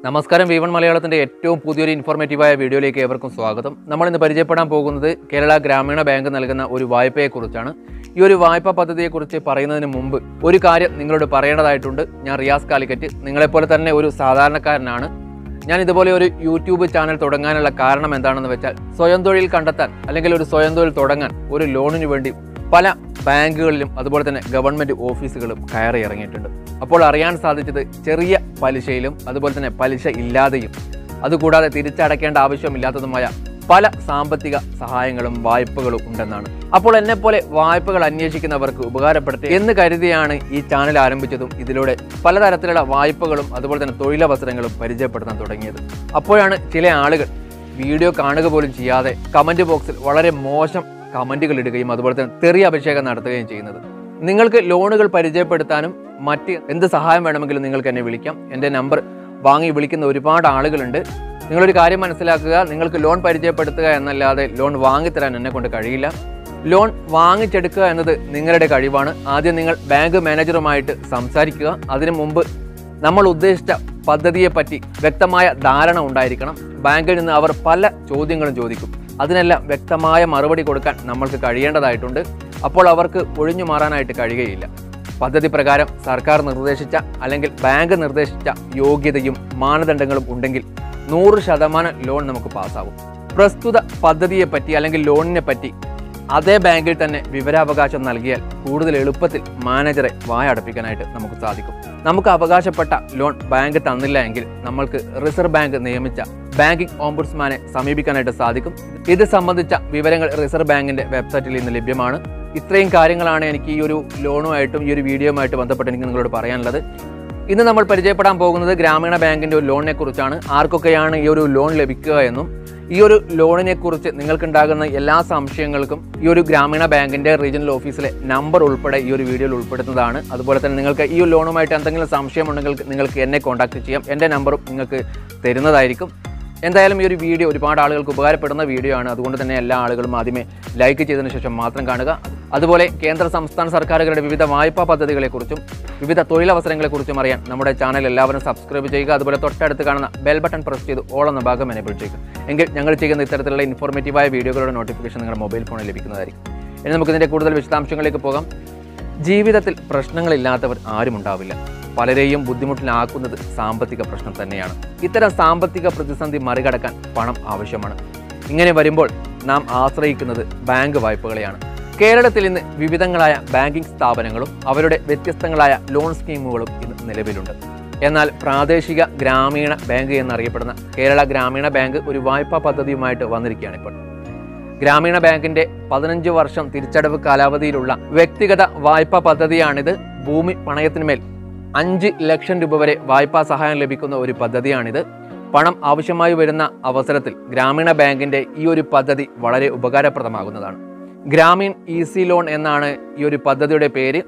നമസ്കാരം V one മലയാളത്തിന്റെ ഏറ്റവും പുതിയൊരു ഇൻഫോർമേറ്റീവായ വീഡിയോയിലേക്ക് ഏവർക്കും സ്വാഗതം നമ്മൾ ഇന്ന് പരിചയപ്പെടാൻ പോകുന്നത് കേരള ഗ്രാമീണ ബാങ്ക് നൽകുന്ന ഒരു വായ്പയെക്കുറിച്ചാണ് ഈ ഒരു വായ്പാ പദ്ധതിയെക്കുറിച്ച് പറയുന്നതിന് മുമ്പ് ഒരു കാര്യം നിങ്ങളോട് പറയേണ്ടതായിട്ടുണ്ട് ഞാൻ റിയാസ് കാലിക്കറ്റ് നിങ്ങളെപ്പോലെ തന്നെ ഒരു സാധാരണക്കാരനാണ് ഞാൻ ഇതുപോലെ ഒരു യൂട്യൂബ് ചാനൽ തുടങ്ങാനുള്ള കാരണം എന്താണെന്ന് വെച്ചാൽ സ്വയം തൊഴിൽ കണ്ടെത്താൻ അല്ലെങ്കിൽ ഒരു സ്വയം തൊഴിൽ തുടങ്ങാൻ ഒരു ലോണിന് വേണ്ടി പല ബാങ്കുകളിലും അതുപോലെ തന്നെ ഗവൺമെന്റ് ഓഫീസുകളും കയറി ഇറങ്ങിയിട്ടുണ്ട് അപ്പോൾ അറിയാൻ സാധിച്ചത് ചെറിയ പലിശയിലും അതുപോലെ തന്നെ പലിശ ഇല്ലാതെയും അതുകൂടാതെ തിരിച്ചടയ്ക്കേണ്ട ആവശ്യമില്ലാത്തതുമായ പല സാമ്പത്തിക സഹായങ്ങളും വായ്പകളും ഉണ്ടെന്നാണ് അപ്പോൾ എന്നെപ്പോലെ വായ്പകൾ അന്വേഷിക്കുന്നവർക്ക് ഉപകാരപ്പെടുത്തി എന്ന് കരുതിയാണ് ഈ ചാനൽ ആരംഭിച്ചതും ഇതിലൂടെ പലതരത്തിലുള്ള വായ്പകളും അതുപോലെ തന്നെ തൊഴിലവസരങ്ങളും പരിചയപ്പെടുത്താൻ തുടങ്ങിയത് അപ്പോഴാണ് ചില ആളുകൾ വീഡിയോ കാണുക പോലും ചെയ്യാതെ കമന്റ് ബോക്സിൽ വളരെ മോശം കമന്റുകൾ ഇടുകയും അതുപോലെ തന്നെ തെറി അഭിഷേകം നടത്തുകയും ചെയ്യുന്നത് നിങ്ങൾക്ക് ലോണുകൾ പരിചയപ്പെടുത്താനും മറ്റ് എന്ത് സഹായം വേണമെങ്കിലും നിങ്ങൾക്ക് എന്നെ വിളിക്കാം എൻ്റെ നമ്പർ വാങ്ങി വിളിക്കുന്ന ഒരുപാട് ആളുകളുണ്ട് നിങ്ങളൊരു കാര്യം മനസ്സിലാക്കുക നിങ്ങൾക്ക് ലോൺ പരിചയപ്പെടുത്തുക എന്നല്ലാതെ ലോൺ വാങ്ങിത്തരാൻ എന്നെ കൊണ്ട് കഴിയില്ല ലോൺ വാങ്ങിച്ചെടുക്കുക എന്നത് നിങ്ങളുടെ കഴിവാണ് ആദ്യം നിങ്ങൾ ബാങ്ക് മാനേജറുമായിട്ട് സംസാരിക്കുക അതിനു മുമ്പ് നമ്മൾ ഉദ്ദേശിച്ച പദ്ധതിയെപ്പറ്റി വ്യക്തമായ ധാരണ ഉണ്ടായിരിക്കണം ബാങ്കിൽ നിന്ന് അവർ പല ചോദ്യങ്ങളും ചോദിക്കും അതിനെല്ലാം വ്യക്തമായ മറുപടി കൊടുക്കാൻ നമ്മൾക്ക് കഴിയേണ്ടതായിട്ടുണ്ട് അപ്പോൾ അവർക്ക് ഒഴിഞ്ഞു മാറാനായിട്ട് കഴിയുകയില്ല പദ്ധതി പ്രകാരം സർക്കാർ നിർദ്ദേശിച്ച അല്ലെങ്കിൽ ബാങ്ക് നിർദ്ദേശിച്ച യോഗ്യതയും മാനദണ്ഡങ്ങളും ഉണ്ടെങ്കിൽ നൂറ് ശതമാനം ലോൺ നമുക്ക് പാസ്സാവും പ്രസ്തുത പദ്ധതിയെപ്പറ്റി അല്ലെങ്കിൽ ലോണിനെ പറ്റി അതേ ബാങ്കിൽ തന്നെ വിവരാവകാശം നൽകിയാൽ കൂടുതൽ എളുപ്പത്തിൽ മാനേജറെ വായടപ്പിക്കാനായിട്ട് നമുക്ക് സാധിക്കും നമുക്ക് അവകാശപ്പെട്ട ലോൺ ബാങ്ക് തന്നില്ല എങ്കിൽ നമ്മൾക്ക് റിസർവ് ബാങ്ക് നിയമിച്ച ബാങ്കിംഗ് ഓംബുഡ്സ്മാനെ സമീപിക്കാനായിട്ട് സാധിക്കും ഇത് സംബന്ധിച്ച വിവരങ്ങൾ റിസർവ് ബാങ്കിന്റെ വെബ്സൈറ്റിൽ ഇന്ന് ലഭ്യമാണ് ഇത്രയും കാര്യങ്ങളാണ് എനിക്ക് ഈ ഒരു ലോണുമായിട്ടും ഈ ഒരു വീഡിയോയുമായിട്ട് ബന്ധപ്പെട്ട് എനിക്ക് നിങ്ങളോട് പറയാനുള്ളത് ഇന്ന് നമ്മൾ പരിചയപ്പെടാൻ പോകുന്നത് ഗ്രാമീണ ബാങ്കിന്റെ ഒരു ലോണിനെ കുറിച്ചാണ് ആർക്കൊക്കെയാണ് ഈ ഒരു ലോൺ ലഭിക്കുക എന്നും ഈ ഒരു ലോണിനെ കുറിച്ച് നിങ്ങൾക്കുണ്ടാകുന്ന എല്ലാ സംശയങ്ങൾക്കും ഈ ഒരു ഗ്രാമീണ ബാങ്കിന്റെ റീജിയണൽ ഓഫീസിലെ നമ്പർ ഉൾപ്പെടെ ഈ ഒരു വീഡിയോയിൽ ഉൾപ്പെടുത്തുന്നതാണ് അതുപോലെ തന്നെ നിങ്ങൾക്ക് ഈ ഒരു ലോണുമായിട്ട് എന്തെങ്കിലും സംശയമുണ്ടെങ്കിൽ നിങ്ങൾക്ക് എന്നെ കോൺടാക്ട് ചെയ്യാം എൻ്റെ നമ്പറും നിങ്ങൾക്ക് തരുന്നതായിരിക്കും എന്തായാലും ഈ ഒരു വീഡിയോ ഒരുപാട് ആളുകൾക്ക് ഉപകാരപ്പെടുന്ന വീഡിയോ ആണ് അതുകൊണ്ട് തന്നെ എല്ലാ ആളുകളും ആദ്യമേ ലൈക്ക് ചെയ്തതിനു ശേഷം മാത്രം കാണുക അതുപോലെ കേന്ദ്ര സംസ്ഥാന സർക്കാരുകളുടെ വിവിധ വായ്പാ പദ്ധതികളെക്കുറിച്ചും വിവിധ തൊഴിലവസരങ്ങളെക്കുറിച്ചും അറിയാൻ നമ്മുടെ ചാനൽ എല്ലാവരും സബ്സ്ക്രൈബ് ചെയ്യുക അതുപോലെ തൊട്ടടുത്ത് കാണുന്ന ബെൽ ബട്ടൺ പ്രസ് ചെയ്ത് ഓൾ എന്ന ഭാഗം എനേബിൾ ചെയ്യുക എങ്കിൽ ഞങ്ങൾ ചെയ്യുന്ന ഇത്തരത്തിലുള്ള ഇൻഫോർമേറ്റീവായ വീഡിയോകളുടെ നോട്ടിഫിക്കേഷൻ നിങ്ങളുടെ മൊബൈൽ ഫോണിൽ ലഭിക്കുന്നതായിരിക്കും ഇനി നമുക്ക് ഇതിൻ്റെ കൂടുതൽ വിശദാംശങ്ങളിലേക്ക് പോകാം ജീവിതത്തിൽ പ്രശ്നങ്ങളില്ലാത്തവർ ആരും ഉണ്ടാവില്ല പലരെയും ബുദ്ധിമുട്ടിലാക്കുന്നത് സാമ്പത്തിക പ്രശ്നം തന്നെയാണ് ഇത്തരം സാമ്പത്തിക പ്രതിസന്ധി മറികടക്കാൻ പണം ആവശ്യമാണ് ഇങ്ങനെ വരുമ്പോൾ നാം ആശ്രയിക്കുന്നത് ബാങ്ക് വായ്പകളെയാണ് കേരളത്തിൽ ഇന്ന് വിവിധങ്ങളായ ബാങ്കിംഗ് സ്ഥാപനങ്ങളും അവരുടെ വ്യത്യസ്തങ്ങളായ ലോൺ സ്കീമുകളും ഇന്ന് നിലവിലുണ്ട് എന്നാൽ പ്രാദേശിക ഗ്രാമീണ ബാങ്ക് എന്നറിയപ്പെടുന്ന കേരള ഗ്രാമീണ ബാങ്ക് ഒരു വായ്പാ പദ്ധതിയുമായിട്ട് വന്നിരിക്കുകയാണ് ഇപ്പോൾ ഗ്രാമീണ ബാങ്കിന്റെ പതിനഞ്ച് വർഷം തിരിച്ചടവ് കാലാവധിയിലുള്ള വ്യക്തിഗത വായ്പാ പദ്ധതിയാണിത് ഭൂമി പണയത്തിന്മേൽ അഞ്ച് ലക്ഷം രൂപ വരെ വായ്പാ സഹായം ലഭിക്കുന്ന ഒരു പദ്ധതിയാണിത് പണം ആവശ്യമായി വരുന്ന അവസരത്തിൽ ഗ്രാമീണ ബാങ്കിന്റെ ഈ ഒരു പദ്ധതി വളരെ ഉപകാരപ്രദമാകുന്നതാണ് ഗ്രാമീൺ ഈസി ലോൺ എന്നാണ് ഈ ഒരു പദ്ധതിയുടെ പേര്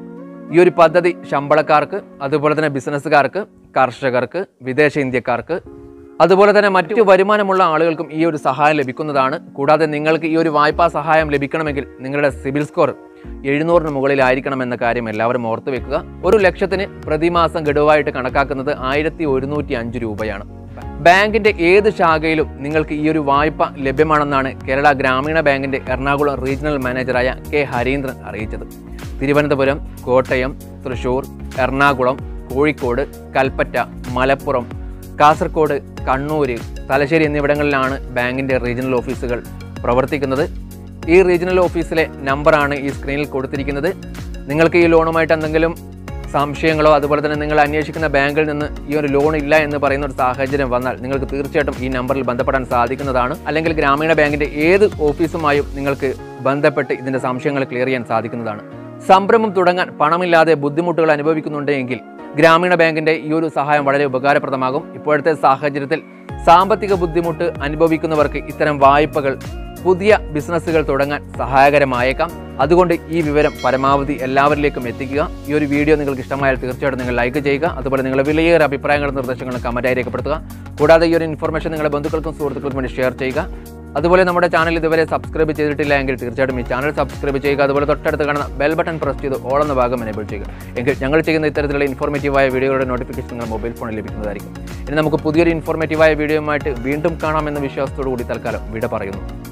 ഈ ഒരു പദ്ധതി ശമ്പളക്കാർക്ക് അതുപോലെ തന്നെ ബിസിനസ്സുകാർക്ക് കർഷകർക്ക് വിദേശ ഇന്ത്യക്കാർക്ക് അതുപോലെ തന്നെ മറ്റു വരുമാനമുള്ള ആളുകൾക്കും ഈ ഒരു സഹായം ലഭിക്കുന്നതാണ് കൂടാതെ നിങ്ങൾക്ക് ഈ ഒരു വായ്പാ സഹായം ലഭിക്കണമെങ്കിൽ നിങ്ങളുടെ സിബിൽ സ്കോർ എഴുന്നൂറിന് മുകളിലായിരിക്കണം എന്ന കാര്യം എല്ലാവരും ഓർത്തു വെക്കുക ഒരു ലക്ഷത്തിന് പ്രതിമാസം ഗഡുവായിട്ട് കണക്കാക്കുന്നത് ആയിരത്തി ഒരുന്നൂറ്റി അഞ്ച് രൂപയാണ് ബാങ്കിന്റെ ഏത് ശാഖയിലും നിങ്ങൾക്ക് ഈ ഒരു വായ്പ ലഭ്യമാണെന്നാണ് കേരള ഗ്രാമീണ ബാങ്കിന്റെ എറണാകുളം റീജിയണൽ മാനേജറായ കെ ഹരീന്ദ്രൻ അറിയിച്ചത് തിരുവനന്തപുരം കോട്ടയം തൃശൂർ എറണാകുളം കോഴിക്കോട് കൽപ്പറ്റ മലപ്പുറം കാസർഗോഡ് കണ്ണൂർ തലശ്ശേരി എന്നിവിടങ്ങളിലാണ് ബാങ്കിന്റെ റീജിയണൽ ഓഫീസുകൾ പ്രവർത്തിക്കുന്നത് ഈ റീജിയണൽ ഓഫീസിലെ നമ്പറാണ് ഈ സ്ക്രീനിൽ കൊടുത്തിരിക്കുന്നത് നിങ്ങൾക്ക് ഈ ലോണുമായിട്ട് എന്തെങ്കിലും സംശയങ്ങളോ അതുപോലെ തന്നെ നിങ്ങൾ അന്വേഷിക്കുന്ന ബാങ്കിൽ നിന്ന് ഈ ഒരു ലോൺ ഇല്ല എന്ന് പറയുന്ന ഒരു സാഹചര്യം വന്നാൽ നിങ്ങൾക്ക് തീർച്ചയായിട്ടും ഈ നമ്പറിൽ ബന്ധപ്പെടാൻ സാധിക്കുന്നതാണ് അല്ലെങ്കിൽ ഗ്രാമീണ ബാങ്കിന്റെ ഏത് ഓഫീസുമായും നിങ്ങൾക്ക് ബന്ധപ്പെട്ട് ഇതിന്റെ സംശയങ്ങൾ ക്ലിയർ ചെയ്യാൻ സാധിക്കുന്നതാണ് സംരംഭം തുടങ്ങാൻ പണമില്ലാതെ ബുദ്ധിമുട്ടുകൾ അനുഭവിക്കുന്നുണ്ടെങ്കിൽ ഗ്രാമീണ ബാങ്കിന്റെ ഈ ഒരു സഹായം വളരെ ഉപകാരപ്രദമാകും ഇപ്പോഴത്തെ സാഹചര്യത്തിൽ സാമ്പത്തിക ബുദ്ധിമുട്ട് അനുഭവിക്കുന്നവർക്ക് ഇത്തരം വായ്പകൾ പുതിയ ബിസിനസ്സുകൾ തുടങ്ങാൻ സഹായകരമായേക്കാം അതുകൊണ്ട് ഈ വിവരം പരമാവധി എല്ലാവരിലേക്കും എത്തിക്കുക ഈ ഒരു വീഡിയോ നിങ്ങൾക്ക് ഇഷ്ടമായാൽ തീർച്ചയായിട്ടും നിങ്ങൾ ലൈക്ക് ചെയ്യുക അതുപോലെ നിങ്ങളുടെ വിലയേറെ അഭിപ്രായങ്ങളും നിർദ്ദേശങ്ങളും കമൻറ്റായി രേഖപ്പെടുത്തുക കൂടാതെ ഈ ഒരു ഇൻഫർമേഷൻ നിങ്ങളുടെ ബന്ധുക്കൾക്കും സുഹൃത്തുക്കൾക്കും വേണ്ടി ഷെയർ ചെയ്യുക അതുപോലെ നമ്മുടെ ചാനൽ ഇതുവരെ സബ്സ്ക്രൈബ് ചെയ്തിട്ടില്ല എങ്കിൽ തീർച്ചയായിട്ടും ഈ ചാനൽ സബ്സ്ക്രൈബ് ചെയ്യുക അതുപോലെ തൊട്ടടുത്ത് കാണുന്ന ബെൽ ബട്ടൺ പ്രസ് ചെയ്ത് ഓൾ എന്ന ഭാഗം എനേബിൾ ചെയ്യുക എങ്കിൽ ഞങ്ങൾ ചെയ്യുന്ന ഇത്തരത്തിലുള്ള ഇൻഫോർമേറ്റീവായ വീഡിയോയുടെ നോട്ടിഫിക്കേഷൻ നിങ്ങൾ മൊബൈൽ ഫോണിൽ ലഭിക്കുന്നതായിരിക്കും ഇനി നമുക്ക് പുതിയൊരു ഇൻഫോർമേറ്റീവായ വീഡിയോയുമായിട്ട് വീണ്ടും കാണാമെന്ന വിശ്വാസത്തോടു കൂടി തൽക്കാലം വിട പറയുന്നു